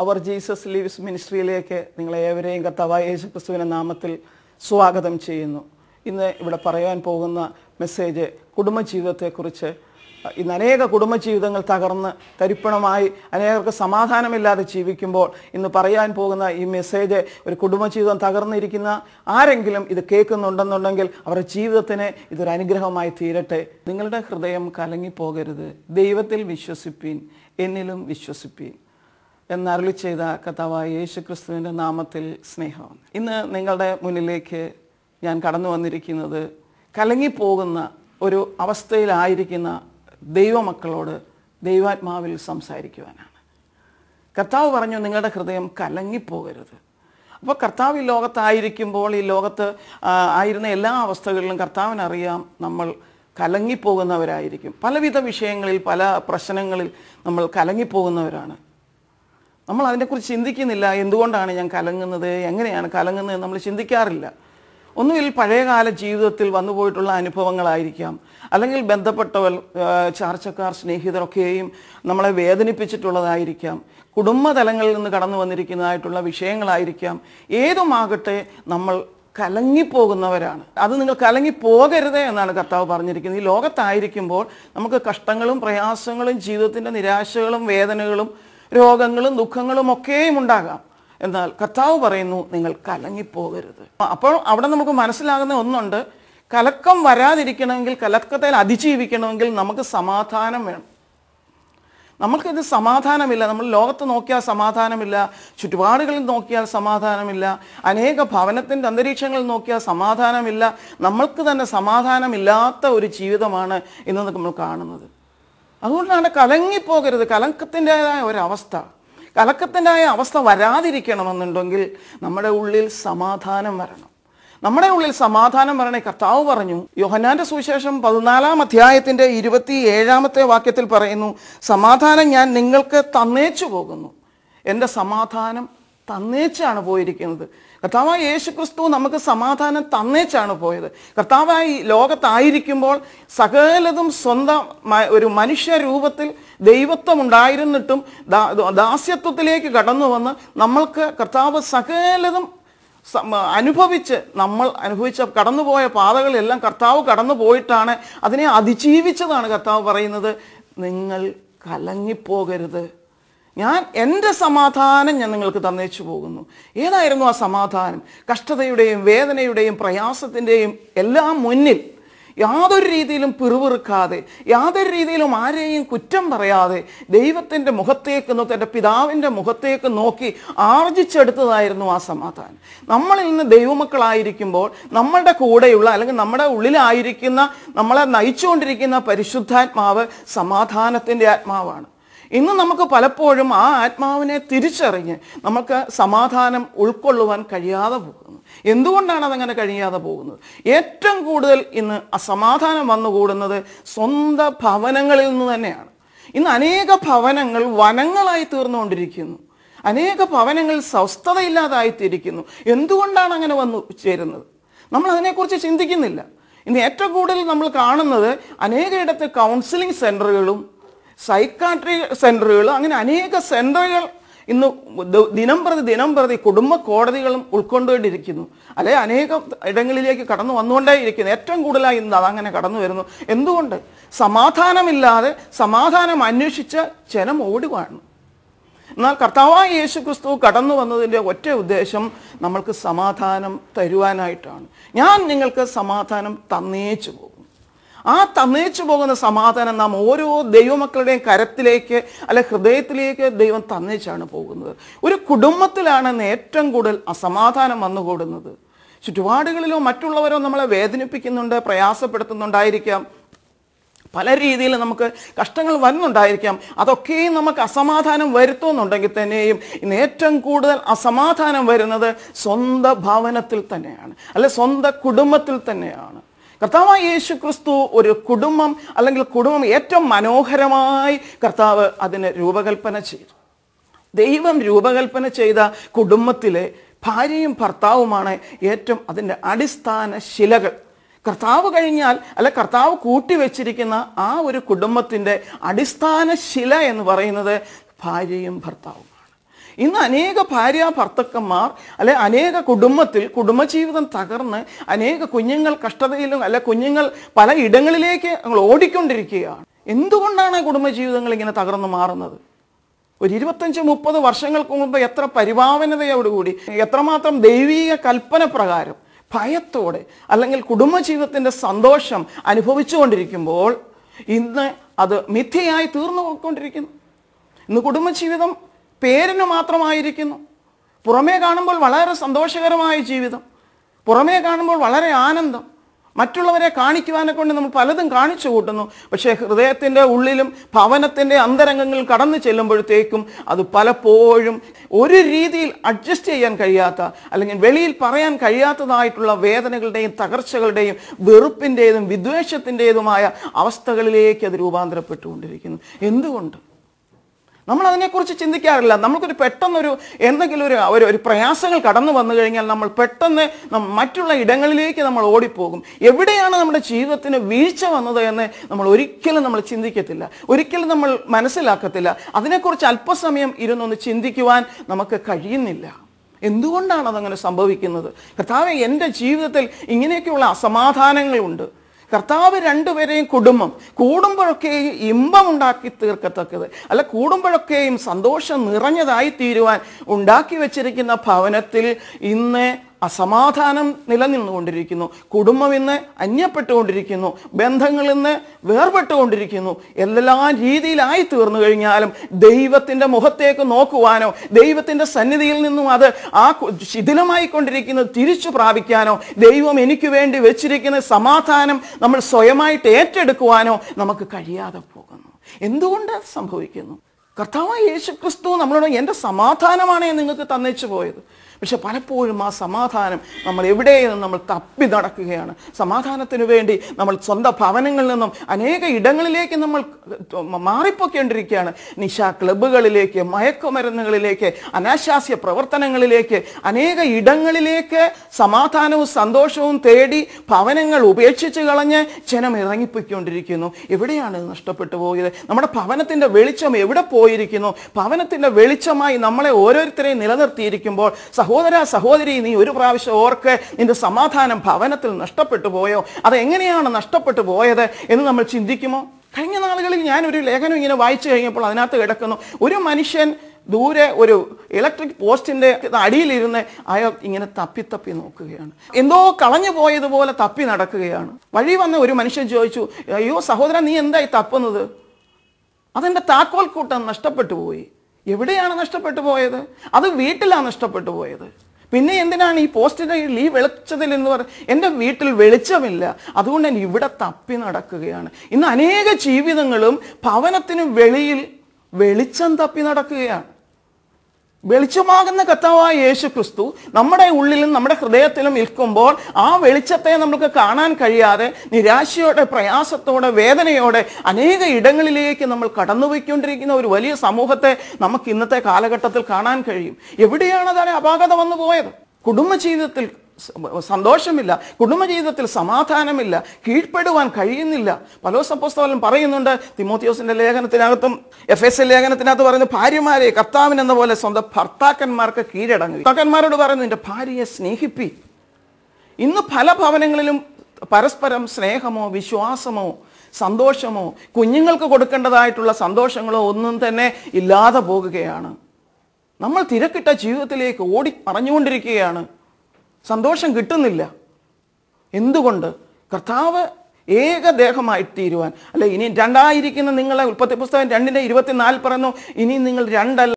അവർ Jesus leaves മിനിസ്ട്രിയിലേക്ക് നിങ്ങളെ ഏവരെയും കർത്താവായ യേശു ക്രിസ്തുവിൻ്റെ നാമത്തിൽ സ്വാഗതം ചെയ്യുന്നു ഇന്ന് ഇവിടെ പറയാൻ പോകുന്ന മെസ്സേജ് കുടുംബജീവിതത്തെക്കുറിച്ച് ഇന്ന് അനേക കുടുംബജീവിതങ്ങൾ തകർന്ന് തരിപ്പണമായി അനേകർക്ക് സമാധാനമില്ലാതെ ജീവിക്കുമ്പോൾ ഇന്ന് പറയാൻ പോകുന്ന ഈ മെസ്സേജ് ഒരു കുടുംബജീവിതം തകർന്നിരിക്കുന്ന ആരെങ്കിലും ഇത് കേൾക്കുന്നുണ്ടെന്നുണ്ടെങ്കിൽ അവരുടെ ജീവിതത്തിന് ഇതൊരു അനുഗ്രഹമായി തീരട്ടെ നിങ്ങളുടെ ഹൃദയം കലങ്ങിപ്പോകരുത് ദൈവത്തിൽ വിശ്വസിപ്പീൻ എന്നിലും വിശ്വസിപ്പീൻ എന്നരുളി ചെയ്ത കഥാവായ യേശു ക്രിസ്തുവിൻ്റെ നാമത്തിൽ സ്നേഹം ഇന്ന് നിങ്ങളുടെ മുന്നിലേക്ക് ഞാൻ കടന്നു വന്നിരിക്കുന്നത് കലങ്ങിപ്പോകുന്ന ഒരു അവസ്ഥയിലായിരിക്കുന്ന ദൈവമക്കളോട് ദൈവാത്മാവിൽ സംസാരിക്കുവാനാണ് കർത്താവ് പറഞ്ഞു നിങ്ങളുടെ ഹൃദയം കലങ്ങിപ്പോകരുത് അപ്പോൾ കർത്താവ് ഈ ലോകത്തായിരിക്കുമ്പോൾ ഈ ലോകത്ത് ആ, ആയിരുന്ന എല്ലാ അവസ്ഥകളിലും കർത്താവിനറിയാം നമ്മൾ കലങ്ങിപ്പോകുന്നവരായിരിക്കും പലവിധ വിഷയങ്ങളിൽ പല പ്രശ്നങ്ങളിൽ നമ്മൾ കലങ്ങിപ്പോകുന്നവരാണ് നമ്മൾ അതിനെക്കുറിച്ച് ചിന്തിക്കുന്നില്ല എന്തുകൊണ്ടാണ് ഞാൻ കലങ്ങുന്നത് എങ്ങനെയാണ് കലങ്ങുന്നത് നമ്മൾ ചിന്തിക്കാറില്ല ഒന്നുകിൽ പഴയകാല ജീവിതത്തിൽ വന്നുപോയിട്ടുള്ള അനുഭവങ്ങളായിരിക്കാം അല്ലെങ്കിൽ ബന്ധപ്പെട്ടവർ ആ, ചാർച്ചക്കാർ സ്നേഹിതരൊക്കെയും നമ്മളെ വേദനിപ്പിച്ചിട്ടുള്ളതായിരിക്കാം കുടുംബതലങ്ങളിൽ നിന്ന് കടന്നു വന്നിരിക്കുന്നതായിട്ടുള്ള വിഷയങ്ങളായിരിക്കാം ഏതുമാകട്ടെ നമ്മൾ കലങ്ങിപ്പോകുന്നവരാണ് അത് നിങ്ങൾ കലങ്ങിപ്പോകരുത് എന്നാണ് കർത്താവ് പറഞ്ഞിരിക്കുന്നത് ഈ ലോകത്തായിരിക്കുമ്പോൾ നമുക്ക് കഷ്ടങ്ങളും പ്രയാസങ്ങളും ജീവിതത്തിൻ്റെ നിരാശകളും വേദനകളും രോഗങ്ങളും ദുഃഖങ്ങളും ഒക്കെയും ഉണ്ടാകാം എന്നാൽ കർത്താവ് പറയുന്നു നിങ്ങൾ കലങ്ങിപ്പോകരുത് അപ്പോൾ അവിടെ നമുക്ക് മനസ്സിലാകുന്ന ഒന്നുണ്ട് കലക്കം വരാതിരിക്കണമെങ്കിൽ കലക്കത്തിൽ അതിജീവിക്കണമെങ്കിൽ നമുക്ക് സമാധാനം വേണം നമ്മൾക്കിത് സമാധാനമില്ല നമ്മൾ ലോകത്ത് നോക്കിയാൽ സമാധാനമില്ല ചുറ്റുപാടുകളിൽ നോക്കിയാൽ സമാധാനമില്ല അനേക ഭവനത്തിൻ്റെ അന്തരീക്ഷങ്ങളിൽ നോക്കിയാൽ സമാധാനമില്ല നമ്മൾക്ക് തന്നെ സമാധാനമില്ലാത്ത ഒരു ജീവിതമാണ് ഇന്ന് നമ്മൾ കാണുന്നത് അതുകൊണ്ടാണ് കലങ്ങിപ്പോകരുത് കലക്കത്തിൻ്റെതായ ഒരവസ്ഥ കലക്കത്തിൻ്റെതായ അവസ്ഥ വരാതിരിക്കണമെന്നുണ്ടെങ്കിൽ നമ്മുടെ ഉള്ളിൽ സമാധാനം വരണം നമ്മുടെ ഉള്ളിൽ സമാധാനം വരണേ കർത്താവ് പറഞ്ഞു യോഹന്നാന്റെ സുവിശേഷം പതിനാലാം അധ്യായത്തിന്റെ ഇരുപത്തി ഏഴാമത്തെ വാക്യത്തിൽ പറയുന്നു സമാധാനം ഞാൻ നിങ്ങൾക്ക് തന്നേച്ചു പോകുന്നു എൻ്റെ സമാധാനം തന്നേച്ചാണ് പോയിരിക്കുന്നത് കർത്താവായ യേശു ക്രിസ്തു നമുക്ക് സമാധാനം തന്നേച്ചാണ് പോയത് കർത്താവായി ലോകത്തായിരിക്കുമ്പോൾ സകലതും സ്വന്തം മ- ഒരു മനുഷ്യ രൂപത്തിൽ ദൈവത്വം ഉണ്ടായിരുന്നിട്ടും ദാ- ദാസ്യത്വത്തിലേക്ക് കടന്നു വന്ന് നമ്മൾക്ക് കർത്താവ് സകലതും സമ- അനുഭവിച്ച് നമ്മൾ അനുഭവിച്ച കടന്നുപോയ പാതകളെല്ലാം കർത്താവ് കടന്നു പോയിട്ടാണ് അതിനെ അതിജീവിച്ചതാണ് കർത്താവ് പറയുന്നത് നിങ്ങൾ കലങ്ങിപ്പോകരുത് ഞാൻ എൻ്റെ സമാധാനം ഞാൻ നിങ്ങൾക്ക് തന്നേച്ചു പോകുന്നു ഏതായിരുന്നു ആ സമാധാനം കഷ്ടതയുടെയും വേദനയുടെയും പ്രയാസത്തിൻ്റെയും എല്ലാം മുന്നിൽ യാതൊരു രീതിയിലും പിറുപിറുക്കാതെ യാതൊരു രീതിയിലും ആരെയും കുറ്റം പറയാതെ ദൈവത്തിൻ്റെ മുഖത്തേക്ക് നോക്കി എൻ്റെ പിതാവിൻ്റെ മുഖത്തേക്ക് നോക്കി ആർജിച്ചെടുത്തതായിരുന്നു ആ സമാധാനം നമ്മളിൽ നിന്ന് ദൈവമക്കളായിരിക്കുമ്പോൾ നമ്മളുടെ കൂടെയുള്ള അല്ലെങ്കിൽ നമ്മുടെ ഉള്ളിലായിരിക്കുന്ന നമ്മളെ നയിച്ചുകൊണ്ടിരിക്കുന്ന പരിശുദ്ധാത്മാവ് സമാധാനത്തിൻ്റെ ആത്മാവാണ് ഇന്ന് നമുക്ക് പലപ്പോഴും ആ ആത്മാവിനെ തിരിച്ചറിഞ്ഞ് നമുക്ക് സമാധാനം ഉൾക്കൊള്ളുവാൻ കഴിയാതെ പോകുന്നു എന്തുകൊണ്ടാണ് അതങ്ങനെ കഴിയാതെ പോകുന്നത് ഏറ്റവും കൂടുതൽ ഇന്ന് അസമാധാനം വന്നുകൂടുന്നത് സ്വന്തം ഭവനങ്ങളിൽ നിന്ന് തന്നെയാണ് ഇന്ന് അനേക ഭവനങ്ങൾ വനങ്ങളായി തീർന്നുകൊണ്ടിരിക്കുന്നു അനേക ഭവനങ്ങൾ സ്വസ്ഥതയില്ലാതായിത്തിരിക്കുന്നു എന്തുകൊണ്ടാണ് അങ്ങനെ വന്നു ചേരുന്നത് നമ്മൾ അതിനെക്കുറിച്ച് ചിന്തിക്കുന്നില്ല ഇന്ന് ഏറ്റവും കൂടുതൽ നമ്മൾ കാണുന്നത് അനേകയിടത്ത് കൗൺസിലിംഗ് സെൻ്ററുകളും സൈക്കാട്രി സെൻ്ററുകൾ അങ്ങനെ അനേക സെൻ്ററുകൾ ഇന്ന് ദ- ദിനം പ്രതി ദിനം പ്രതി കുടുംബ കോടതികളും ഉൾക്കൊണ്ടുകൊണ്ടിരിക്കുന്നു അല്ലെ അനേകം ഇടങ്ങളിലേക്ക് കടന്നു വന്നുകൊണ്ടേയിരിക്കുന്നു ഏറ്റവും കൂടുതലായി ഇന്ന് അതങ്ങനെ കടന്നു വരുന്നു എന്തുകൊണ്ട് സമാധാനമില്ലാതെ സമാധാനം അന്വേഷിച്ച് ജനം ഓടുകയാണ് എന്നാൽ കർത്താവായ യേശു ക്രിസ്തു കടന്നു വന്നതിൻ്റെ ഒറ്റ ഉദ്ദേശം നമ്മൾക്ക് സമാധാനം തരുവാനായിട്ടാണ് ഞാൻ നിങ്ങൾക്ക് സമാധാനം തന്നേച്ചു പോകും ആ തന്നേച്ചു പോകുന്ന സമാധാനം നാം ഓരോ ദൈവമക്കളുടെയും കരത്തിലേക്ക് അല്ലെ ഹൃദയത്തിലേക്ക് ദൈവം തന്നേച്ചാണ് പോകുന്നത് ഒരു കുടുംബത്തിലാണ് ഇന്ന് ഏറ്റവും കൂടുതൽ അസമാധാനം വന്നുകൂടുന്നത് ചുറ്റുപാടുകളിലോ മറ്റുള്ളവരോ നമ്മളെ വേദനിപ്പിക്കുന്നുണ്ട് പ്രയാസപ്പെടുത്തുന്നുണ്ടായിരിക്കാം പല രീതിയിൽ നമുക്ക് കഷ്ടങ്ങൾ വരുന്നുണ്ടായിരിക്കാം അതൊക്കെയും നമുക്ക് അസമാധാനം വരുത്തുന്നുണ്ടെങ്കിൽ തന്നെയും ഇന്ന് ഏറ്റവും കൂടുതൽ അസമാധാനം വരുന്നത് സ്വന്തം ഭവനത്തിൽ തന്നെയാണ് അല്ലെ സ്വന്തം കുടുംബത്തിൽ തന്നെയാണ് കർത്താവായ യേശു ക്രിസ്തു ഒരു കുടുംബം അല്ലെങ്കിൽ കുടുംബം ഏറ്റവും മനോഹരമായി കർത്താവ് അതിനെ രൂപകൽപ്പന ചെയ്തു ദൈവം രൂപകൽപ്പന ചെയ്ത കുടുംബത്തിലെ ഭാര്യയും ഭർത്താവുമാണ് ഏറ്റവും അതിൻ്റെ അടിസ്ഥാന ശിലകൾ കർത്താവ് കഴിഞ്ഞാൽ അല്ല കർത്താവ് കൂട്ടിവെച്ചിരിക്കുന്ന ആ ഒരു കുടുംബത്തിൻ്റെ അടിസ്ഥാന ശില എന്ന് പറയുന്നത് ഭാര്യയും ഭർത്താവുമാണ് ഇന്ന് അനേക ഭാര്യ ഭർത്തക്കന്മാർ അല്ലെ അനേക കുടുംബത്തിൽ കുടുംബജീവിതം തകർന്ന് അനേക കുഞ്ഞുങ്ങൾ കഷ്ടതയിലും അല്ലെ കുഞ്ഞുങ്ങൾ പല ഇടങ്ങളിലേക്ക് ഞങ്ങൾ ഓടിക്കൊണ്ടിരിക്കുകയാണ് എന്തുകൊണ്ടാണ് കുടുംബജീവിതങ്ങൾ ഇങ്ങനെ തകർന്നു മാറുന്നത് ഒരു ഇരുപത്തഞ്ച് മുപ്പത് വർഷങ്ങൾക്ക് മുമ്പ് എത്ര പരിഭാവനതയോടുകൂടി എത്രമാത്രം ദൈവീക കൽപ്പന പ്രകാരം ഭയത്തോടെ അല്ലെങ്കിൽ കുടുംബജീവിതത്തിൻ്റെ സന്തോഷം അനുഭവിച്ചുകൊണ്ടിരിക്കുമ്പോൾ ഇന്ന് അത് മിഥ്യയായി തീർന്നു പോയിക്കൊണ്ടിരിക്കുന്നു ഇന്ന് കുടുംബജീവിതം പേരിന് മാത്രമായിരിക്കുന്നു പുറമേ കാണുമ്പോൾ വളരെ സന്തോഷകരമായ ജീവിതം പുറമേ കാണുമ്പോൾ വളരെ ആനന്ദം മറ്റുള്ളവരെ കാണിക്കുവാനെ കൊണ്ട് നമ്മൾ പലതും കാണിച്ചു കൂട്ടുന്നു പക്ഷേ ഹൃദയത്തിൻ്റെ ഉള്ളിലും ഭവനത്തിൻ്റെ അന്തരംഗങ്ങളിൽ കടന്നു ചെല്ലുമ്പോഴത്തേക്കും അത് പലപ്പോഴും ഒരു രീതിയിൽ അഡ്ജസ്റ്റ് ചെയ്യാൻ കഴിയാത്ത അല്ലെങ്കിൽ വെളിയിൽ പറയാൻ കഴിയാത്തതായിട്ടുള്ള വേദനകളുടെയും തകർച്ചകളുടെയും വെറുപ്പിൻ്റെതും വിദ്വേഷത്തിൻ്റെതുമായ അവസ്ഥകളിലേക്ക് അത് രൂപാന്തരപ്പെട്ടുകൊണ്ടിരിക്കുന്നു എന്തുകൊണ്ട് നമ്മൾ അതിനെക്കുറിച്ച് ചിന്തിക്കാറില്ല നമുക്കൊരു പെട്ടെന്നൊരു എന്തെങ്കിലും ഒരു ഒരു ഒരു പ്രയാസങ്ങൾ കടന്നു വന്നു കഴിഞ്ഞാൽ നമ്മൾ പെട്ടെന്ന് നം- മറ്റുള്ള ഇടങ്ങളിലേക്ക് നമ്മൾ ഓടിപ്പോകും എവിടെയാണ് നമ്മുടെ ജീവിതത്തിന് വീഴ്ച വന്നത് എന്ന് നമ്മൾ ഒരിക്കലും നമ്മൾ ചിന്തിക്കത്തില്ല ഒരിക്കലും നമ്മൾ മനസ്സിലാക്കത്തില്ല അതിനെക്കുറിച്ച് അല്പസമയം ഇരുന്നൊന്ന് ചിന്തിക്കുവാൻ നമുക്ക് കഴിയുന്നില്ല എന്തുകൊണ്ടാണ് അതങ്ങനെ സംഭവിക്കുന്നത് കർത്താവ് എൻ്റെ ജീവിതത്തിൽ ഇങ്ങനെയൊക്കെയുള്ള അസമാധാനങ്ങളുണ്ട് കർത്താവ് രണ്ടുപേരെയും കുടുംബം കൂടുമ്പോഴൊക്കെയും ഇമ്പമുണ്ടാക്കി തീർക്കത്തക്കത് അല്ല കൂടുമ്പോഴൊക്കെയും സന്തോഷം നിറഞ്ഞതായി തീരുവാൻ ഉണ്ടാക്കി വെച്ചിരിക്കുന്ന ഭവനത്തിൽ ഇന്ന് അസമാധാനം നിലനിന്നുകൊണ്ടിരിക്കുന്നു കുടുംബം ഇന്ന് അന്യപ്പെട്ടുകൊണ്ടിരിക്കുന്നു ബന്ധങ്ങൾ ഇന്ന് വേർപെട്ടുകൊണ്ടിരിക്കുന്നു എല്ലാ രീതിയിലായി തീർന്നു കഴിഞ്ഞാലും ദൈവത്തിൻ്റെ മുഖത്തേക്ക് നോക്കുവാനോ ദൈവത്തിൻ്റെ സന്നിധിയിൽ നിന്നും അത് ആ കു- ശിഥിലമായിക്കൊണ്ടിരിക്കുന്നത് തിരിച്ചു പ്രാപിക്കാനോ ദൈവം എനിക്ക് വേണ്ടി വെച്ചിരിക്കുന്ന സമാധാനം നമ്മൾ സ്വയമായിട്ട് ഏറ്റെടുക്കുവാനോ നമുക്ക് കഴിയാതെ പോകുന്നു എന്തുകൊണ്ട് അത് സംഭവിക്കുന്നു കർത്താവായ യേശു ക്രിസ്തു നമ്മളോട് എൻ്റെ സമാധാനമാണ് ഞാൻ നിങ്ങൾക്ക് തന്നേച്ചു പോയത് പക്ഷെ പലപ്പോഴും ആ സമാധാനം നമ്മൾ എവിടെയും നമ്മൾ തപ്പി നടക്കുകയാണ് സമാധാനത്തിന് വേണ്ടി നമ്മൾ സ്വന്തം ഭവനങ്ങളിൽ നിന്നും അനേക ഇടങ്ങളിലേക്ക് നമ്മൾ മാറിപ്പോക്കേണ്ടിരിക്കുകയാണ് നിശ ക്ലബ്ബുകളിലേക്ക് മയക്കുമരുന്നുകളിലേക്ക് അനാശാസ്യ പ്രവർത്തനങ്ങളിലേക്ക് അനേക ഇടങ്ങളിലേക്ക് സമാധാനവും സന്തോഷവും തേടി ഭവനങ്ങൾ ഉപേക്ഷിച്ച് കളഞ്ഞ് ജനം ഇറങ്ങിപ്പോയിക്കൊണ്ടിരിക്കുന്നു എവിടെയാണ് ഇത് നഷ്ടപ്പെട്ടു പോയത് നമ്മുടെ ഭവനത്തിൻ്റെ വെളിച്ചം എവിടെ പോയിരിക്കുന്നു ഭവനത്തിൻ്റെ വെളിച്ചമായി നമ്മളെ ഓരോരുത്തരെയും നിലനിർത്തിയിരിക്കുമ്പോൾ സഹോദര സഹോദരി നീ ഒരു പ്രാവശ്യം ഓർക്ക് നിന്റെ സമാധാനം ഭവനത്തിൽ നഷ്ടപ്പെട്ടു പോയോ അത് എങ്ങനെയാണ് നഷ്ടപ്പെട്ടു പോയത് എന്ന് നമ്മൾ ചിന്തിക്കുമോ കഴിഞ്ഞ നാളുകളിൽ ഞാൻ ഒരു ലേഖനം ഇങ്ങനെ വായിച്ചു കഴിഞ്ഞപ്പോൾ അതിനകത്ത് കിടക്കുന്നു ഒരു മനുഷ്യൻ ദൂരെ ഒരു ഇലക്ട്രിക് പോസ്റ്റിന്റെ അടിയിലിരുന്ന് അയാൾ ഇങ്ങനെ തപ്പി തപ്പി നോക്കുകയാണ് എന്തോ കളഞ്ഞു പോയതുപോലെ തപ്പി നടക്കുകയാണ് വഴി വന്ന ഒരു മനുഷ്യൻ ചോദിച്ചു അയ്യോ സഹോദരൻ നീ എന്തായി തപ്പുന്നത് അതെൻ്റെ താക്കോൽ കൂട്ടം നഷ്ടപ്പെട്ടു പോയി എവിടെയാണ് നഷ്ടപ്പെട്ടു പോയത് അത് വീട്ടിലാണ് നഷ്ടപ്പെട്ടു പോയത് പിന്നെ എന്തിനാണ് ഈ പോസ്റ്റിൻ്റെ ഈ വെളിച്ചതിൽ എന്ന് പറ എൻ്റെ വീട്ടിൽ വെളിച്ചമില്ല അതുകൊണ്ട് ഞാൻ ഇവിടെ തപ്പി നടക്കുകയാണ് ഇന്ന് അനേക ജീവിതങ്ങളും ഭവനത്തിന് വെളിയിൽ വെളിച്ചം തപ്പി നടക്കുകയാണ് വെളിച്ചമാകുന്ന കർത്താവായ യേശു ക്രിസ്തു നമ്മുടെ ഉള്ളിലും നമ്മുടെ ഹൃദയത്തിലും നിൽക്കുമ്പോൾ ആ വെളിച്ചത്തെ നമുക്ക് കാണാൻ കഴിയാതെ നിരാശയോടെ പ്രയാസത്തോടെ വേദനയോടെ അനേക ഇടങ്ങളിലേക്ക് നമ്മൾ കടന്നുപോയിക്കൊണ്ടിരിക്കുന്ന ഒരു വലിയ സമൂഹത്തെ നമുക്ക് ഇന്നത്തെ കാലഘട്ടത്തിൽ കാണാൻ കഴിയും എവിടെയാണ് അതിന് അപാകത വന്നു പോയത് കുടുംബജീവിതത്തിൽ സ- സന്തോഷമില്ല കുടുംബജീവിതത്തിൽ സമാധാനമില്ല കീഴ്പ്പെടുവാൻ കഴിയുന്നില്ല പലോസപ്പോസ്തവലൻ പറയുന്നുണ്ട് തിമോത്തിയോസിന്റെ ലേഖനത്തിനകത്തും എഫ് എസ് എൽ ലേഖനത്തിനകത്ത് പറയുന്നു ഭാര്യമാരെ കർത്താവിൻ എന്ന പോലെ സ്വന്തം ഭർത്താക്കന്മാർക്ക് കീഴടങ്ങുക ഭർത്താക്കന്മാരോട് പറയുന്നു നിന്റെ ഭാര്യയെ സ്നേഹിപ്പി ഇന്ന് പല ഭവനങ്ങളിലും പരസ്പരം സ്നേഹമോ വിശ്വാസമോ സന്തോഷമോ കുഞ്ഞുങ്ങൾക്ക് കൊടുക്കേണ്ടതായിട്ടുള്ള സന്തോഷങ്ങളോ ഒന്നും തന്നെ ഇല്ലാതെ പോകുകയാണ് നമ്മൾ തിരക്കിട്ട ജീവിതത്തിലേക്ക് ഓടി പറഞ്ഞുകൊണ്ടിരിക്കുകയാണ് സന്തോഷം കിട്ടുന്നില്ല എന്തുകൊണ്ട് കർത്താവ് ഏകദേഹമായി തീരുവാൻ അല്ലെ ഇനി രണ്ടായിരിക്കുന്ന നിങ്ങളെ ഉൽപ്പത്തി പുസ്തകം രണ്ടിൻ്റെ ഇരുപത്തിനാല് പറയുന്നു ഇനി നിങ്ങൾ രണ്ടല്ല